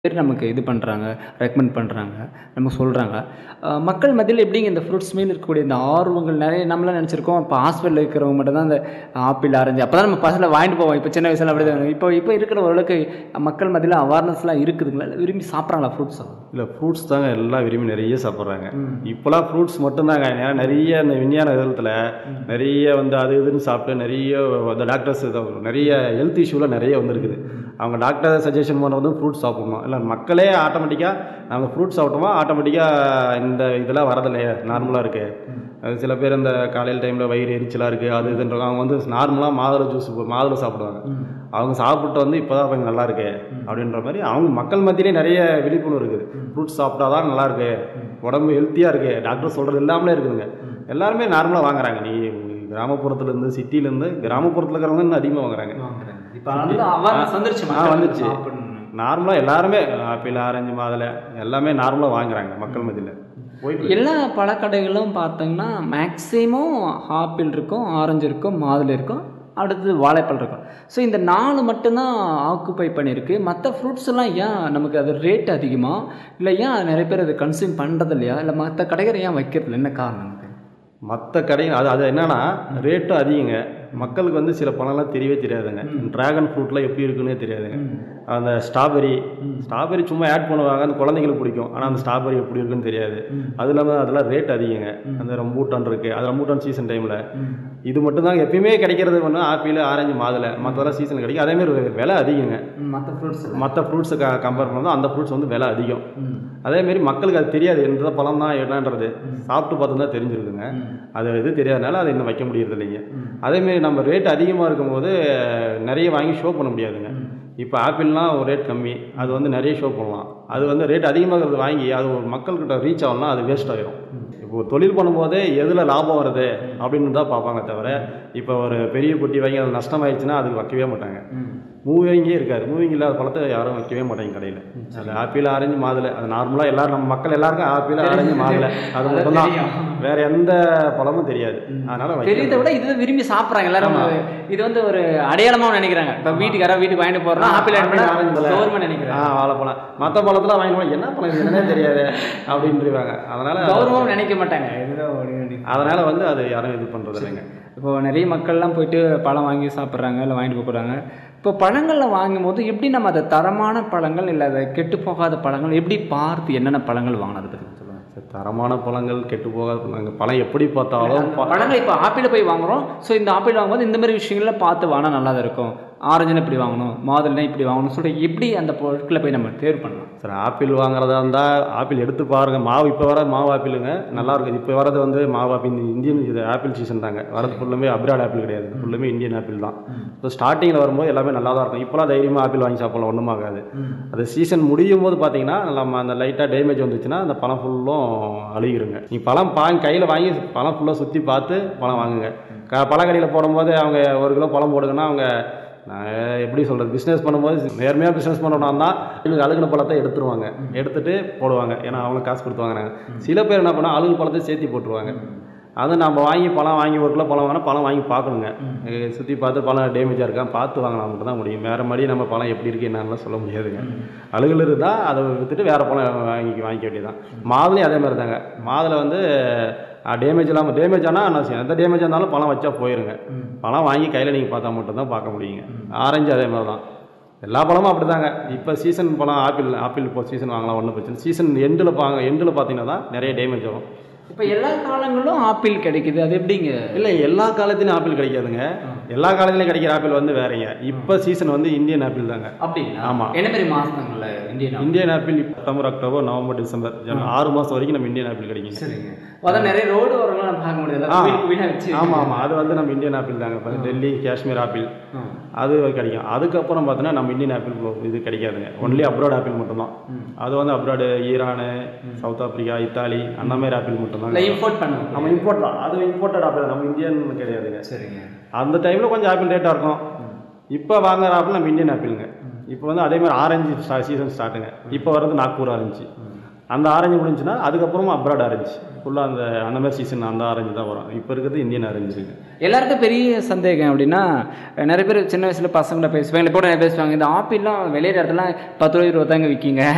பேர் நமக்கு இது பண்ணுறாங்க ரெக்கமெண்ட் பண்ணுறாங்க நமக்கு சொல்கிறாங்க மக்கள் மத்தியில் எப்படிங்க இந்த ஃப்ரூட்ஸ் மீன் இருக்கக்கூடிய இந்த ஆர்வங்கள் நிறைய நம்மளாம் நினச்சிருக்கோம் இப்போ ஹாஸ்பிட்டலில் இருக்கிறவங்க மட்டும் தான் இந்த ஆப்பிள் ஆரஞ்சு அப்போ தான் நம்ம பசங்களை வாங்கிட்டு போவோம் இப்போ சின்ன வயசுல அப்படி தான் இப்போ இப்போ இருக்கிற ஓரளவுக்கு மக்கள் மத்தியில் அவேர்னஸ்லாம் இருக்குதுங்களா இல்லை விரும்பி சாப்பிட்றாங்களா ஃப்ரூட்ஸ் இல்லை ஃப்ரூட்ஸ் தாங்க எல்லாம் விரும்பி நிறைய சாப்பிட்றாங்க இப்போலாம் ஃப்ரூட்ஸ் மட்டும்தாங்க ஏன்னா நிறைய இந்த விஞ்ஞான விதத்தில் நிறைய வந்து அது இதுன்னு சாப்பிட்டு நிறைய அந்த டாக்டர்ஸ் நிறைய ஹெல்த் இஷ்யூலாம் நிறைய வந்திருக்குது அவங்க டாக்டர் சஜஷன் பண்ணுறது ஃப்ரூட்ஸ் சாப்பிடணும் இல்லை மக்களே ஆட்டோமேட்டிக்காக நாங்கள் ஃப்ரூட்ஸ் சாப்பிட்டோமா ஆட்டோமேட்டிக்காக இந்த இதெல்லாம் வரதில்லையே நார்மலாக இருக்குது அது சில பேர் இந்த காலையில் டைமில் வயிறு எரிச்சலாக இருக்குது அது இதுன்றாங்க அவங்க வந்து நார்மலாக மாதுளை ஜூஸ் மாதுளை சாப்பிடுவாங்க அவங்க சாப்பிட்டு வந்து இப்போ தான் கொஞ்சம் நல்லா இருக்கு அப்படின்ற மாதிரி அவங்க மக்கள் மத்தியிலே நிறைய விழிப்புணர்வு இருக்குது ஃப்ரூட்ஸ் சாப்பிட்டா தான் நல்லா இருக்கு உடம்பு ஹெல்த்தியாக இருக்கு டாக்டர் சொல்கிறது எல்லாமே இருக்குதுங்க எல்லாருமே நார்மலாக வாங்குறாங்க நீ கிராமப்புறத்துலேருந்து சிட்டிலேருந்து கிராமப்புறத்தில் இருக்கிறவங்க இன்னும் அதிகமாக வாங்குறாங்க இப்போ வந்து அவேர்னஸ் வந்துருச்சு ஆ, மக்கள் வந்துச்சு. சாப்பிடணும்னு. நார்மலாக எல்லாருமே ஆப்பிள் ஆரஞ்சு மாதுளை எல்லாமே நார்மலாக வாங்குறாங்க மக்கள் மத்தியில் போயிட்டு எல்லா பழக்கடைகளும் பார்த்தீங்கன்னா மேக்ஸிமம் ஆப்பிள் இருக்கும் ஆரஞ்சு இருக்கும் மாதுளை இருக்கும் அடுத்து வாழைப்பழம் இருக்கும் ஸோ இந்த நாலு மட்டும்தான் ஆக்குப்பை பண்ணியிருக்கு மற்ற ஃப்ரூட்ஸ் எல்லாம் ஏன் நமக்கு அது ரேட் அதிகமா இல்லை ஏன் நிறைய பேர் அதை கன்சியூம் பண்ணுறது இல்லையா இல்லை மற்ற கடைகளை ஏன் வைக்கிறது இல்லை? என்ன காரணம் நமக்கு மற்ற கடை அது அது என்னன்னா ரேட்டும் அதிகங்க மக்களுக்கு வந்து சில பழம்லாம் தெரியவே தெரியாதுங்க டிராகன் ஃப்ரூட்லாம் எப்படி இருக்குன்னே தெரியாதுங்க அந்த ஸ்ட்ராபெரி ஸ்ட்ராபெரி சும்மா ஆட் பண்ணுவாங்க அந்த குழந்தைங்களுக்கு பிடிக்கும் ஆனால் அந்த ஸ்ட்ராபெரி எப்படி இருக்குன்னு தெரியாது அது இல்லாமல் அதெல்லாம் ரேட் அதிகங்க அந்த ரம்பூட்டான் இருக்குது அது ரம்பூட்டான் சீசன் டைமில் இது மட்டும் தான் எப்பயுமே கிடைக்கிறது ஒன்று ஆப்பிள் ஆரஞ்சு மாதுளை மற்றதெல்லாம் சீசன் கிடைக்கும் அதேமாரி விலை அதிகங்க மற்ற ஃப்ரூட்ஸ் மற்ற ஃப்ரூட்ஸை க கம்பேர் பண்ணும்போது அந்த ஃப்ரூட்ஸ் வந்து விலை அதிகம் அதேமாரி மக்களுக்கு அது தெரியாது எந்த பழம் தான் என்னன்றது சாப்பிட்டு பார்த்து தான் தெரிஞ்சிருக்குங்க அது இது தெரியாதனால அதை இன்னும் வைக்க முடியறது இல்லைங்க அதேமாரி நம்ம ரேட் அதிகமாக இருக்கும்போது நிறைய வாங்கி ஷோ பண்ண முடியாதுங்க இப்போ ஆப்பிள்லாம் ஒரு ரேட் கம்மி அது வந்து நிறைய ஷோ பண்ணலாம் அது வந்து ரேட் அதிகமாக இருக்கிறது வாங்கி அது ஒரு மக்கள்கிட்ட ரீச் ஆகணும்னா அது வேஸ்ட் ஆகிடும் இப்போ ஒரு தொழில் பண்ணும்போதே எதில் லாபம் வருது அப்படின்னு தான் பார்ப்பாங்க தவிர இப்போ ஒரு பெரிய பொட்டி வாங்கி அது நஷ்டமாயிடுச்சுன்னா அதுக்கு வைக்கவே மாட்டாங்க மூவிங்கே இருக்காது மூவிங் இல்லாத பழத்தை யாரும் வைக்கவே மாட்டாங்க கடையில் அது ஆப்பிள் ஆரஞ்சு மாதுளை அது நார்மலாக எல்லாரும் நம்ம மக்கள் எல்லாருக்கும் ஆப்பிள் ஆரஞ்சு மாதுளை அது மட்டும்தான் வேற எந்த பழமும் தெரியாது அதனால தெரியுதை வைக்க விட இதுதான் விரும்பி சாப்பிட்றாங்க எல்லாரும் இது வந்து ஒரு அடையாளமாக நினைக்கிறாங்க இப்போ வீட்டுக்கு யாராவது வீட்டுக்கு வாங்கிட்டு போகிறோம் ஆப்பிள் ஆப்பிள், ஆரஞ்சு பழம். கவர்மெண்ட் நினைக்கிறாங்க ஆ வாழைப்பழம் மற்ற பழத்தெல்லாம் வாங்கி போனா, என்ன பழம் இது என்னன்னே தெரியாது அப்படின்ட்டுருவாங்க அதனால கௌரவம் நினைக்க மாட்டாங்க இதுதான் ஒரு வேண்டி. அதனால வந்து அது யாரும் இது பண்றது இல்லைங்க இப்போ நிறைய மக்கள்லாம் போயிட்டு பழம் வாங்கி சாப்பிட்றாங்க இல்லை வாங்கிட்டு போகிறாங்க இப்போ பழங்களில் வாங்கும்போது எப்படி நம்ம அதை தரமான பழங்கள் இல்லை அதை கெட்டு போகாத பழங்கள் எப்படி பார்த்து என்னென்ன பழங்கள் வாங்கணும் அதை பற்றி சொல்லுங்கள் சரி, தரமான பழங்கள் கெட்டு போகாத பழங்கள் பழம் எப்படி பார்த்தாலும் ப- பழங்கள் இப்போ ஆப்பிள் போய் வாங்குறோம் ஸோ இந்த ஆப்பிள் வாங்கும்போது இந்த மாதிரி விஷயங்கள்லாம் பார்த்து வாங்கினா நல்லா தான் இருக்கும் ஆரஞ்சுனா இப்படி வாங்கணும் மாதுளைனா இப்படி வாங்கணும் சொல்லிட்டு எப்படி அந்த பொருட்களை போய் நம்ம தேர்வு பண்ணலாம் சரி ஆப்பிள் வாங்குறதா இருந்தால் ஆப்பிள் எடுத்து பாருங்க மாவு இப்போ வர மாவு ஆப்பிளுங்க நல்லா இருக்குது இப்போ வரது வந்து மாவு ஆப்பிள் இந்த இந்தியன் இது ஆப்பிள் சீசன் தாங்க வரது ஃபுல்லுமே அப்ராட் ஆப்பிள் கிடையாது ஃபுல்லுமே இந்தியன் ஆப்பிள் தான் இப்போ ஸ்டார்டிங்கில் வரும்போது எல்லாமே நல்லா தான் இருக்கும் இப்போலாம் தைரியமாக ஆப்பிள் வாங்கி சாப்பிடலாம் ஒன்றும் ஆகாது அது சீசன் முடியும் போது பார்த்தீங்கன்னா நம்ம அந்த லைட்டாக டேமேஜ் வந்துச்சுன்னா அந்த பழம் ஃபுல்லும் அழுகிருங்க நீங்கள் பழம் வாங்கி கையில் வாங்கி பழம் ஃபுல்லாக சுற்றி பார்த்து பழம் வாங்குங்க க பழக்கடையில் போடும்போது அவங்க ஒரு கிலோ பழம் போடுங்கன்னா அவங்க நான் எப்படி சொல்கிறது பிஸ்னஸ் பண்ணும்போது நேர்மையாக பிஸ்னஸ் பண்ணணும் தான் இவங்க அழுகின பழத்தை எடுத்துருவாங்க எடுத்துட்டு போடுவாங்க ஏன்னா அவங்க காசு கொடுத்து வாங்குறாங்க சில பேர் என்ன பண்ணால் அழுகு பழத்தை சேர்த்தி போட்டுருவாங்க அது நம்ம வாங்கி பழம் வாங்கி ஒரு கிலோ பழம் வேணால் பழம் வாங்கி பார்க்கணுங்க சுற்றி பார்த்து பழம் டேமேஜாக இருக்கா பார்த்து வாங்கினா மட்டும் தான் முடியும் வேறு மாதிரி நம்ம பழம் எப்படி இருக்கு என்னன்னுலாம் சொல்ல முடியாதுங்க அழுகுல இருந்தால் அதை விற்றுட்டு வேறு பழம் வாங்கி வாங்கிக்க வேண்டியதான் மாதுளையும் அதே மாதிரி தாங்க மாதுளை வந்து டேமேஜ் இல்லாமல் டேமேஜ் ஆனால் நான் எந்த டேமேஜ் இருந்தாலும் பழம் வச்சா போயிருங்க பழம் வாங்கி கையில் நீங்கள் பார்த்தா மட்டும்தான் பார்க்க முடியுங்க ஆரஞ்சு அதே மாதிரி தான் எல்லா பழமும் அப்படி தாங்க இப்போ சீசன் பழம் ஆப்பிள் ஆப்பிள் இப்போ சீசன் வாங்கலாம் ஒன்றும் பிரச்சனை சீசன் எண்டில் பாங்க எண்டில் பார்த்தீங்கன்னா தான் நிறைய டேமேஜ் ஆகும் இப்போ எல்லா காலங்களிலும் ஆப்பிள் கிடைக்குது அது எப்படிங்க இல்லை எல்லா காலத்துலையும் ஆப்பிள் கிடைக்காதுங்க எல்லா காலத்துலையும் கிடைக்கிற ஆப்பிள் வந்து வேறங்க இப்போ சீசன் வந்து இந்தியன் ஆப்பிள் தாங்க அப்படிங்களா ஆமா. என்ன மாதிரி மாசங்கள்ல Indian apple? Indian apple September October November December January- ஆறு மாதம் வரைக்கும் நம்ம இந்தியன் ஆப்பிள் கிடைக்கும் சரிங்க அதான் நிறைய ரோடு ஓரங்கள்லாம் நம்ம பார்க்க முடியாது ஆ. குவில் குவிலா வச்சு ஆமாம் ஆமாம் அது வந்து நம்ம இந்தியன் ஆப்பிள் தாங்க இப்போ டெல்லி காஷ்மீர் ஆப்பிள் அது கிடைக்கும் அதுக்கப்புறம் பார்த்தீங்கன்னா நம்ம இந்தியன் ஆப்பிள் இது கிடைக்காதுங்க ஒன்லி அப்ராட் ஆப்பிள் மட்டும்தான் அது வந்து abroad Iran South Africa Italy அந்த மாதிரி ஆப்பிள் மட்டும்தான் இல்லை இம்போர்ட் பண்ணுவோம் நம்ம இம்போர்ட் தான் அது இம்போர்ட்டட் ஆப்பிள் நம்ம இந்தியன் கிடையாதுங்க சரிங்க அந்த டைமில் கொஞ்சம் ஆப்பிள் ரேட்டாக இருக்கும் இப்போ வாங்குற ஆப்பிள் நம்ம இந்தியன் ஆப்பிளுங்க இப்போ வந்து அதே மாதிரி ஆரஞ்சு சீசன் ஸ்டார்ட்டுங்க இப்போ வர்றது நாக்பூர் ஆரஞ்சு அந்த ஆரஞ்சு முடிஞ்சுன்னா அதுக்கப்புறமா அப்ராட் ஆரஞ்சு ஃபுல்லாக அந்த அந்த மாதிரி சீசன் அந்த ஆரஞ்சு தான் வரும் இப்போ இருக்கிறது இந்தியன் ஆரஞ்சு இருக்கு எல்லாருக்கும் பெரிய சந்தேகம் அப்படின்னா நிறைய பேர் சின்ன வயசுல பசங்களை பேசுவாங்க இப்போ நிறைய பேசுவாங்க இந்த ஆப்பிள்லாம் வெளியிற இடத்துல பத்து ரூபா இருபதாங்க விற்கிங்க